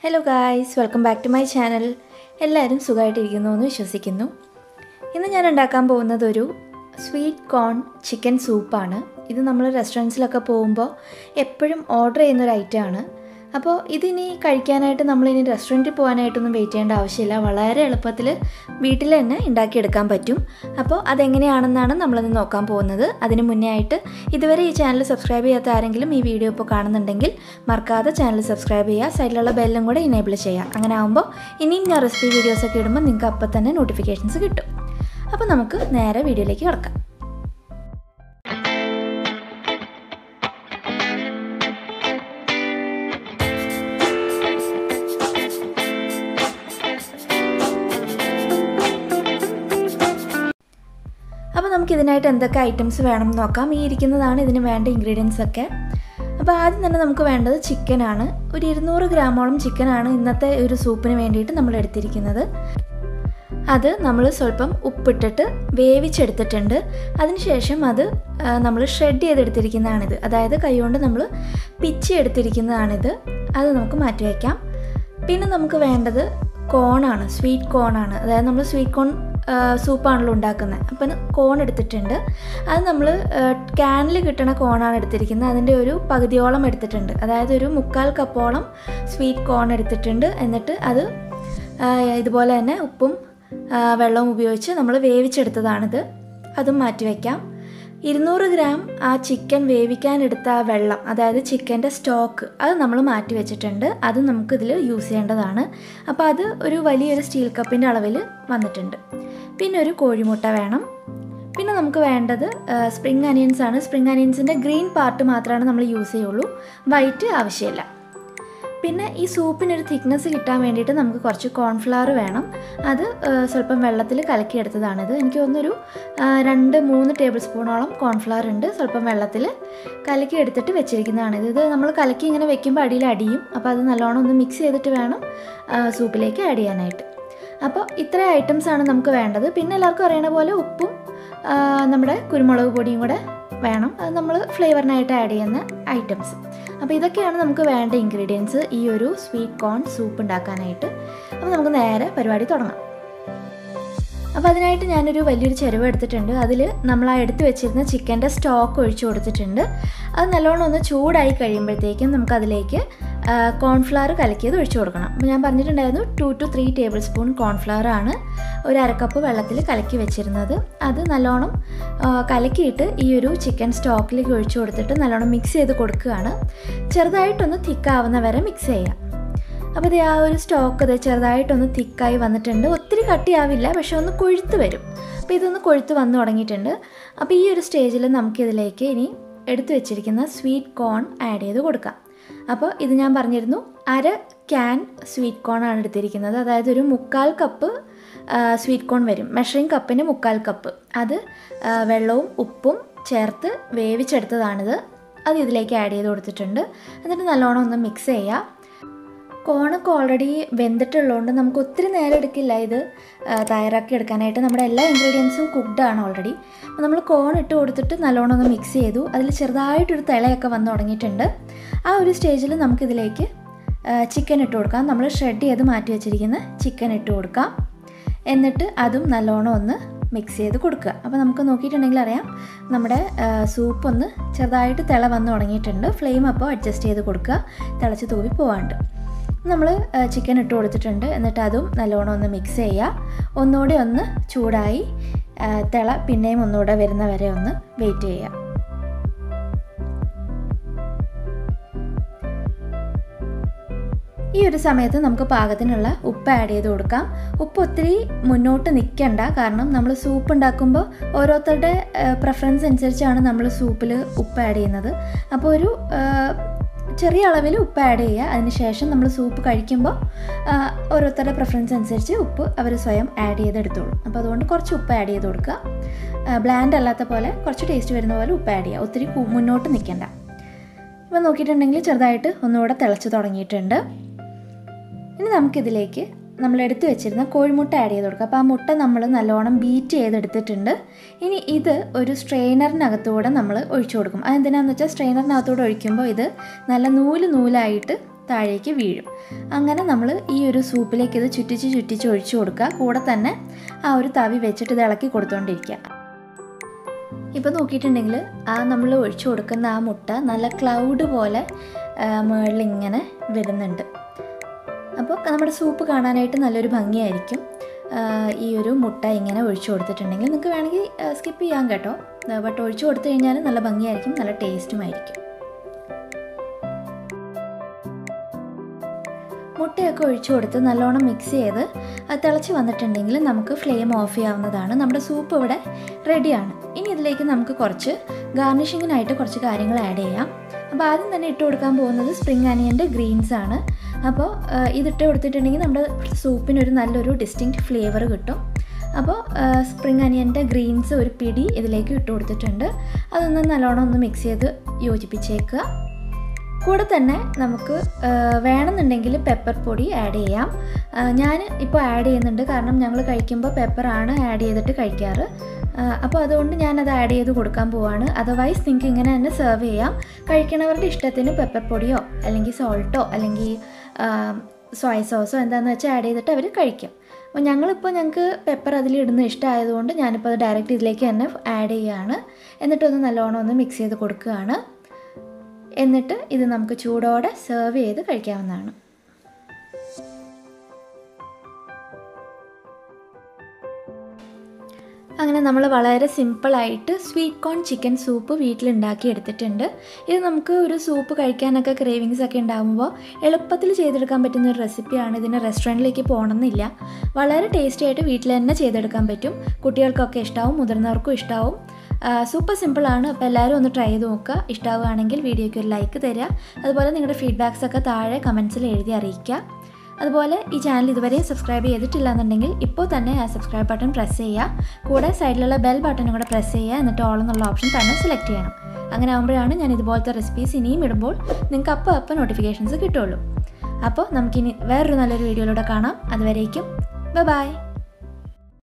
hello guys welcome back to my channel എല്ലാവരും സുഖമായിട്ടിരിക്കുന്നു എന്ന് വിശ്വസിക്കുന്നു ഇന്ന് ഞാൻ ഉണ്ടാക്കാൻ പോകുന്നത് ഒരു സ്വീറ്റ് കോൺ ചിക്കൻ സൂപ്പാണ് ഇത് നമ്മൾ റെസ്റ്റോറൻറ്റ്സിലൊക്കെ പോകുമ്പോൾ എപ്പോഴും ഓർഡർ ചെയ്യുന്നൊരു ഐറ്റമാണ് അപ്പോൾ ഇതിനി കഴിക്കാനായിട്ട് നമ്മളിനി റെസ്റ്റോറൻറ്റിൽ പോകാനായിട്ടൊന്നും വെയിറ്റ് ചെയ്യേണ്ട ആവശ്യമില്ല വളരെ എളുപ്പത്തിൽ വീട്ടിൽ തന്നെ ഉണ്ടാക്കിയെടുക്കാൻ പറ്റും അപ്പോൾ അതെങ്ങനെയാണെന്നാണ് നമ്മളിന്ന് നോക്കാൻ പോകുന്നത് അതിന് മുന്നേ ആയിട്ട് ഇതുവരെ ഈ ചാനൽ സബ്സ്ക്രൈബ് ചെയ്യാത്ത ആരെങ്കിലും ഈ വീഡിയോ ഇപ്പോൾ കാണുന്നുണ്ടെങ്കിൽ മറക്കാതെ ചാനൽ സബ്സ്ക്രൈബ് ചെയ്യുക സൈഡിലുള്ള ബെല്ലും കൂടെ ഇനേബിൾ ചെയ്യുക അങ്ങനെ ആകുമ്പോൾ ഇനിയും ഞാൻ റെസിപ്പി വീഡിയോസൊക്കെ ഇടുമ്പോൾ നിങ്ങൾക്ക് അപ്പോൾ തന്നെ നോട്ടിഫിക്കേഷൻസ് കിട്ടും അപ്പോൾ നമുക്ക് നേരെ വീഡിയോയിലേക്ക് കിടക്കാം അപ്പോൾ നമുക്ക് ഇതിനായിട്ട് എന്തൊക്കെ ഐറ്റംസ് വേണം എന്ന് നോക്കാം ഈ ഇരിക്കുന്നതാണ് ഇതിന് വേണ്ട ഇൻഗ്രീഡിയൻസ് ഒക്കെ അപ്പോൾ ആദ്യം തന്നെ നമുക്ക് വേണ്ടത് ചിക്കനാണ് ഒരു ഇരുന്നൂറ് ഗ്രാമോളം ചിക്കനാണ് ഇന്നത്തെ ഒരു സൂപ്പിന് വേണ്ടിയിട്ട് നമ്മൾ എടുത്തിരിക്കുന്നത് അത് നമ്മൾ സ്വല്പം ഉപ്പിട്ടിട്ട് വേവിച്ചെടുത്തിട്ടുണ്ട് അതിനുശേഷം അത് നമ്മൾ ഷ്രെഡ് ചെയ്തെടുത്തിരിക്കുന്നതാണിത് അതായത് കൈകൊണ്ട് നമ്മൾ പിച്ചി എടുത്തിരിക്കുന്നതാണിത് അത് നമുക്ക് മാറ്റി വയ്ക്കാം പിന്നെ നമുക്ക് വേണ്ടത് കോണാണ് സ്വീറ്റ് കോണാണ് അതായത് നമ്മൾ സ്വീറ്റ് കോൺ സൂപ്പാണല്ലോ ഉണ്ടാക്കുന്നത് അപ്പം കോൺ എടുത്തിട്ടുണ്ട് അത് നമ്മൾ ക്യാനിൽ കിട്ടണ കോണാണ് എടുത്തിരിക്കുന്നത് അതിൻ്റെ ഒരു പകുതിയോളം എടുത്തിട്ടുണ്ട് അതായത് ഒരു മുക്കാൽ കപ്പോളം സ്വീറ്റ് കോൺ എടുത്തിട്ടുണ്ട് എന്നിട്ട് അത് ഇതുപോലെ തന്നെ ഉപ്പും വെള്ളവും ഉപയോഗിച്ച് നമ്മൾ വേവിച്ചെടുത്തതാണിത് അതും മാറ്റി വയ്ക്കാം ഇരുന്നൂറ് ഗ്രാം ആ ചിക്കൻ വേവിക്കാനെടുത്ത ആ വെള്ളം അതായത് ചിക്കൻ്റെ സ്റ്റോക്ക് അത് നമ്മൾ മാറ്റി വെച്ചിട്ടുണ്ട് അത് നമുക്കിതിൽ യൂസ് ചെയ്യേണ്ടതാണ് അപ്പോൾ അത് ഒരു വലിയൊരു സ്റ്റീൽ കപ്പിൻ്റെ അളവിൽ വന്നിട്ടുണ്ട് പിന്നെ ഒരു കോഴിമുട്ട വേണം പിന്നെ നമുക്ക് വേണ്ടത് സ്പ്രിങ് അനിയൻസ് ആണ് സ്പ്രിങ് അനിയൻസിൻ്റെ ഗ്രീൻ പാർട്ട് മാത്രമാണ് നമ്മൾ യൂസ് ചെയ്യുള്ളൂ വൈറ്റ് ആവശ്യമില്ല പിന്നെ ഈ സൂപ്പിനൊരു തിക്നെസ് കിട്ടാൻ വേണ്ടിയിട്ട് നമുക്ക് കുറച്ച് കോൺഫ്ലവർ വേണം അത് സ്വല്പം വെള്ളത്തിൽ കലക്കിയെടുത്തതാണിത് എനിക്ക് തോന്നുന്നൊരു രണ്ട് മൂന്ന് ടേബിൾ സ്പൂണോളം കോൺഫ്ലവർ ഉണ്ട് സ്വല്പം വെള്ളത്തിൽ കലക്കി എടുത്തിട്ട് വെച്ചിരിക്കുന്നതാണിത് ഇത് നമ്മൾ കലക്കി ഇങ്ങനെ വെക്കുമ്പോൾ അടിയിൽ അടിയും അപ്പോൾ അത് നല്ലോണം ഒന്ന് മിക്സ് ചെയ്തിട്ട് വേണം സൂപ്പിലേക്ക് ആഡ് ചെയ്യാനായിട്ട് അപ്പോൾ ഇത്ര ഐറ്റംസ് ആണ് നമുക്ക് വേണ്ടത് പിന്നെ എല്ലാവർക്കും അറിയണ പോലെ ഉപ്പും നമ്മുടെ കുരുമുളക് പൊടിയും കൂടെ വേണം അത് നമ്മൾ ഫ്ലേവറിനായിട്ട് ആഡ് ചെയ്യുന്ന ഐറ്റംസ് അപ്പോൾ ഇതൊക്കെയാണ് നമുക്ക് വേണ്ട ഇൻഗ്രീഡിയൻസ് ഈ ഒരു സ്വീറ്റ് കോൺ സൂപ്പ് ഉണ്ടാക്കാനായിട്ട് അപ്പോൾ നമുക്ക് നേരെ പരിപാടി തുടങ്ങാം അപ്പോൾ അതിനായിട്ട് ഞാനൊരു വലിയൊരു ചെരുവ് എടുത്തിട്ടുണ്ട് അതിൽ നമ്മൾ ആ എടുത്തു വെച്ചിരുന്ന ചിക്കൻ്റെ സ്റ്റോക്ക് ഒഴിച്ചു കൊടുത്തിട്ടുണ്ട് അത് നല്ലോണം ഒന്ന് ചൂടായി കഴിയുമ്പോഴത്തേക്കും നമുക്കതിലേക്ക് കോൺഫ്ലവർ കലക്കിയത് ഒഴിച്ചു കൊടുക്കണം അപ്പോൾ ഞാൻ പറഞ്ഞിട്ടുണ്ടായിരുന്നു two two three table spoon cornflour ആണ് ഒരു അരക്കപ്പ് വെള്ളത്തിൽ കലക്കി വെച്ചിരുന്നത് അത് നല്ലോണം കലക്കിയിട്ട് ഈ ഒരു ചിക്കൻ സ്റ്റോക്കിലേക്ക് ഒഴിച്ചു കൊടുത്തിട്ട് നല്ലോണം മിക്സ് ചെയ്ത് കൊടുക്കുകയാണ് ചെറുതായിട്ടൊന്ന് തിക്കാവുന്ന വരെ മിക്സ് ചെയ്യാം അപ്പോൾ ഇത് ആ ഒരു സ്റ്റോക്ക് ഇത് ചെറുതായിട്ടൊന്ന് തിക്കായി വന്നിട്ടുണ്ട് ഒത്തിരി കട്ടിയാവില്ല പക്ഷെ ഒന്ന് കൊഴുത്ത് വരും അപ്പോൾ ഇതൊന്ന് കൊഴുത്ത് വന്നു തുടങ്ങിയിട്ടുണ്ട് അപ്പോൾ ഈ ഒരു സ്റ്റേജിൽ നമുക്കിതിലേക്ക് ഇനി എടുത്തു വെച്ചിരിക്കുന്ന സ്വീറ്റ് കോൺ ആഡ് ചെയ്ത് കൊടുക്കാം അപ്പോൾ ഇത് ഞാൻ പറഞ്ഞിരുന്നു അര ക്യാൻ സ്വീറ്റ് കോൺ ആണ് എടുത്തിരിക്കുന്നത് അതായത് ഒരു മുക്കാൽ കപ്പ് സ്വീറ്റ് കോൺ വരും മെഷറിംഗ് കപ്പിന് മുക്കാൽ കപ്പ് അത് വെള്ളവും ഉപ്പും ചേർത്ത് വേവിച്ചെടുത്തതാണിത് അത് ഇതിലേക്ക് ആഡ് ചെയ്ത് കൊടുത്തിട്ടുണ്ട് എന്നിട്ട് നല്ലോണം ഒന്ന് മിക്സ് ചെയ്യുക കോണൊക്കെ ഓൾറെഡി വെന്തിട്ടുള്ളതുകൊണ്ട് നമുക്ക് ഒത്തിരി നേരം എടുക്കില്ല ഇത് തയ്യാറാക്കി എടുക്കാനായിട്ട് നമ്മുടെ എല്ലാ ഇൻഗ്രീഡിയൻസും കുക്ക്ഡ് ആണ് ഓൾറെഡി അപ്പോൾ നമ്മൾ കോൺ ഇട്ട് കൊടുത്തിട്ട് നല്ലോണം ഒന്ന് മിക്സ് ചെയ്തു അതിൽ ചെറുതായിട്ടൊരു തിളയൊക്കെ വന്ന് തുടങ്ങിയിട്ടുണ്ട് ആ ഒരു സ്റ്റേജിൽ നമുക്കിതിലേക്ക് ചിക്കൻ ഇട്ട് കൊടുക്കാം നമ്മൾ ഷ്രെഡ് ചെയ്ത് മാറ്റി വെച്ചിരിക്കുന്ന ചിക്കൻ ഇട്ട് കൊടുക്കാം എന്നിട്ട് അതും നല്ലോണം ഒന്ന് മിക്സ് ചെയ്ത് കൊടുക്കുക അപ്പോൾ നമുക്ക് നോക്കിയിട്ടുണ്ടെങ്കിൽ അറിയാം നമ്മുടെ സൂപ്പ് ഒന്ന് ചെറുതായിട്ട് തിള വന്ന് തുടങ്ങിയിട്ടുണ്ട് ഫ്ലെയിം അപ്പോൾ അഡ്ജസ്റ്റ് ചെയ്ത് കൊടുക്കുക തിളച്ച് തൂവി പോകാണ്ട് നമ്മൾ ചിക്കൻ ഇട്ട് കൊടുത്തിട്ടുണ്ട് എന്നിട്ട് അതും നല്ലോണം ഒന്ന് മിക്സ് ചെയ്യുക ഒന്നുകൂടെ ഒന്ന് ചൂടായി തിള പിന്നെയും ഒന്നുകൂടെ വരുന്ന വരെ ഒന്ന് വെയിറ്റ് ചെയ്യുക ഈ ഒരു സമയത്ത് നമുക്ക് പാകത്തിനുള്ള ഉപ്പ് ആഡ് ചെയ്ത് കൊടുക്കാം ഉപ്പ് ഒത്തിരി മുന്നോട്ട് നിൽക്കണ്ട കാരണം നമ്മൾ സൂപ്പ് ഉണ്ടാക്കുമ്പോൾ ഓരോരുത്തരുടെ പ്രിഫറൻസ് അനുസരിച്ചാണ് നമ്മൾ സൂപ്പിൽ ഉപ്പ് ആഡ് ചെയ്യുന്നത് അപ്പോൾ ഒരു ചെറിയ അളവിൽ ഉപ്പ് ആഡ് ചെയ്യുക അതിനുശേഷം നമ്മൾ സൂപ്പ് കഴിക്കുമ്പോൾ ഓരോരുത്തരുടെ പ്രിഫറൻസ് അനുസരിച്ച് ഉപ്പ് അവർ സ്വയം ആഡ് ചെയ്തെടുത്തോളും അപ്പോൾ അതുകൊണ്ട് കുറച്ച് ഉപ്പ് ആഡ് ചെയ്ത് കൊടുക്കുക ബ്ലാൻഡ് അല്ലാത്ത പോലെ കുറച്ച് ടേസ്റ്റ് വരുന്ന പോലെ ഉപ്പ് ആഡ് ചെയ്യുക ഒത്തിരി മുന്നോട്ട് നിൽക്കണ്ട ഇപ്പോൾ നോക്കിയിട്ടുണ്ടെങ്കിൽ ചെറുതായിട്ട് ഒന്നുകൂടെ തിളച്ച് തുടങ്ങിയിട്ടുണ്ട് ഇനി നമുക്കിതിലേക്ക് നമ്മൾ എടുത്തു വെച്ചിരുന്ന കോഴിമുട്ട ആഡ് ചെയ്ത് കൊടുക്കുക അപ്പോൾ ആ മുട്ട നമ്മൾ നല്ലോണം ബീറ്റ് ചെയ്തെടുത്തിട്ടുണ്ട് ഇനി ഇത് ഒരു സ്ട്രെയിനറിനകത്തൂടെ നമ്മൾ ഒഴിച്ചു കൊടുക്കും അതെന്തിനാന്ന് വെച്ചാൽ സ്ട്രെയിനറിനകത്തൂടെ ഒഴിക്കുമ്പോൾ ഇത് നല്ല നൂല് നൂലായിട്ട് താഴേക്ക് വീഴും അങ്ങനെ നമ്മൾ ഈ ഒരു സൂപ്പിലേക്ക് ഇത് ചുറ്റിച്ച് ചുറ്റിച്ച് ഒഴിച്ചു കൊടുക്കുക കൂടെ തന്നെ ആ ഒരു തവി വെച്ചിട്ട് ഇത് ഇളക്കി കൊടുത്തുകൊണ്ടിരിക്കുക ഇപ്പോൾ നോക്കിയിട്ടുണ്ടെങ്കിൽ ആ നമ്മൾ ഒഴിച്ചു കൊടുക്കുന്ന ആ മുട്ട നല്ല ക്ലൗഡ് പോലെ മുകളിൽ ഇങ്ങനെ വരുന്നുണ്ട് അപ്പോൾ നമ്മുടെ സൂപ്പ് കാണാനായിട്ട് നല്ലൊരു ഭംഗിയായിരിക്കും ഈ ഒരു മുട്ട ഇങ്ങനെ ഒഴിച്ചു കൊടുത്തിട്ടുണ്ടെങ്കിൽ നിങ്ങൾക്ക് വേണമെങ്കിൽ സ്കിപ്പ് ചെയ്യാം കേട്ടോ ബട്ട് ഒഴിച്ചു കൊടുത്തു കഴിഞ്ഞാൽ നല്ല ഭംഗിയായിരിക്കും നല്ല ടേസ്റ്റുമായിരിക്കും മുട്ടയൊക്കെ ഒഴിച്ചു കൊടുത്ത് നല്ലോണം മിക്സ് ചെയ്ത് അത് തിളച്ച് വന്നിട്ടുണ്ടെങ്കിൽ നമുക്ക് ഫ്ലെയിം ഓഫ് ചെയ്യാവുന്നതാണ് നമ്മുടെ സൂപ്പ് ഇവിടെ റെഡിയാണ് ഇനി ഇതിലേക്ക് നമുക്ക് കുറച്ച് ഗാർണിഷിങ്ങിനായിട്ട് കുറച്ച് കാര്യങ്ങൾ ആഡ് ചെയ്യാം അപ്പോൾ ആദ്യം തന്നെ ഇട്ട് കൊടുക്കാൻ പോകുന്നത് സ്പ്രിംഗ് അനിയൻ്റെ ഗ്രീൻസ് ആണ് അപ്പോൾ ഇതിട്ട് കൊടുത്തിട്ടുണ്ടെങ്കിൽ നമ്മുടെ സൂപ്പിനൊരു നല്ലൊരു ഡിസ്റ്റിങ്ക്റ്റ് ഫ്ലേവർ കിട്ടും അപ്പോൾ സ്പ്രിംഗ് അനിയൻ്റെ ഗ്രീൻസ് ഒരു പിടി ഇതിലേക്ക് ഇട്ട് കൊടുത്തിട്ടുണ്ട് അതൊന്ന് നല്ലോണം ഒന്ന് മിക്സ് ചെയ്ത് യോജിപ്പിച്ചേക്കുക കൂടെ തന്നെ നമുക്ക് വേണമെന്നുണ്ടെങ്കിൽ പെപ്പർ പൊടി ആഡ് ചെയ്യാം ഞാൻ ഇപ്പോൾ ആഡ് ചെയ്യുന്നുണ്ട് കാരണം ഞങ്ങൾ കഴിക്കുമ്പോൾ പെപ്പറാണ് ആഡ് ചെയ്തിട്ട് കഴിക്കാറ് അപ്പോൾ അതുകൊണ്ട് ഞാനത് ആഡ് ചെയ്ത് കൊടുക്കാൻ പോവാണ് അതർവൈസ് നിങ്ങൾക്ക് ഇങ്ങനെ തന്നെ സെർവ് ചെയ്യാം കഴിക്കണവരുടെ ഇഷ്ടത്തിന് പെപ്പർ പൊടിയോ അല്ലെങ്കിൽ സോൾട്ടോ അല്ലെങ്കിൽ സോയ സോസോ എന്താണെന്ന് വെച്ചാൽ ആഡ് ചെയ്തിട്ട് അവർ കഴിക്കും അപ്പോൾ ഞങ്ങളിപ്പോൾ ഞങ്ങൾക്ക് പെപ്പർ അതിലിടുന്ന ഇഷ്ടമായതുകൊണ്ട് ഞാനിപ്പോൾ അത് ഡയറക്റ്റ് ഇതിലേക്ക് തന്നെ ആഡ് ചെയ്യുകയാണ് എന്നിട്ടൊന്ന് നല്ലോണം ഒന്ന് മിക്സ് ചെയ്ത് കൊടുക്കുകയാണ് എന്നിട്ട് ഇത് നമുക്ക് ചൂടോടെ സെർവ് ചെയ്ത് കഴിക്കാവുന്നതാണ് അങ്ങനെ നമ്മൾ വളരെ സിമ്പിളായിട്ട് സ്വീറ്റ് കോൺ ചിക്കൻ സൂപ്പ് വീട്ടിലുണ്ടാക്കി എടുത്തിട്ടുണ്ട് ഇത് നമുക്ക് ഒരു സൂപ്പ് കഴിക്കാനൊക്കെ ക്രേവിങ്സ് ഒക്കെ ഉണ്ടാകുമ്പോൾ എളുപ്പത്തിൽ ചെയ്തെടുക്കാൻ പറ്റുന്ന ഒരു റെസിപ്പിയാണ് ഇതിന് റെസ്റ്റോറൻറ്റിലേക്ക് പോകണമെന്നില്ല വളരെ ടേസ്റ്റി ആയിട്ട് വീട്ടിൽ തന്നെ ചെയ്തെടുക്കാൻ പറ്റും കുട്ടികൾക്കൊക്കെ ഇഷ്ടമാവും മുതിർന്നവർക്കും ഇഷ്ടമാവും സൂപ്പർ സിമ്പിളാണ് അപ്പോൾ എല്ലാവരും ഒന്ന് ട്രൈ ചെയ്ത് നോക്കുക ഇഷ്ടമാവുകയാണെങ്കിൽ വീഡിയോയ്ക്ക് ഒരു ലൈക്ക് തരിക അതുപോലെ നിങ്ങളുടെ ഫീഡ്ബാക്സ് ഒക്കെ താഴെ കമൻസിൽ എഴുതി അറിയിക്കുക അതുപോലെ ഈ ചാനൽ ഇതുവരെയും സബ്സ്ക്രൈബ് ചെയ്തിട്ടില്ല എന്നുണ്ടെങ്കിൽ ഇപ്പോൾ തന്നെ ആ സബ്സ്ക്രൈബ് ബട്ടൺ പ്രസ് ചെയ്യുക കൂടെ സൈഡിലുള്ള ബെൽ ബട്ടണും കൂടെ പ്രസ് ചെയ്യുക എന്നിട്ട് ഓൾ എന്നുള്ള ഓപ്ഷൻ തന്നെ സെലക്ട് ചെയ്യണം അങ്ങനെ ആകുമ്പോഴാണ് ഞാൻ ഇതുപോലത്തെ റെസിപ്പീസ് ഇനിയും ഇടുമ്പോൾ നിങ്ങൾക്ക് അപ്പോൾ അപ്പോൾ നോട്ടിഫിക്കേഷൻസ് കിട്ടുള്ളൂ അപ്പോൾ നമുക്കിനി വേറൊരു നല്ലൊരു വീഡിയോയിലൂടെ കാണാം അതുവരേക്കും ബൈ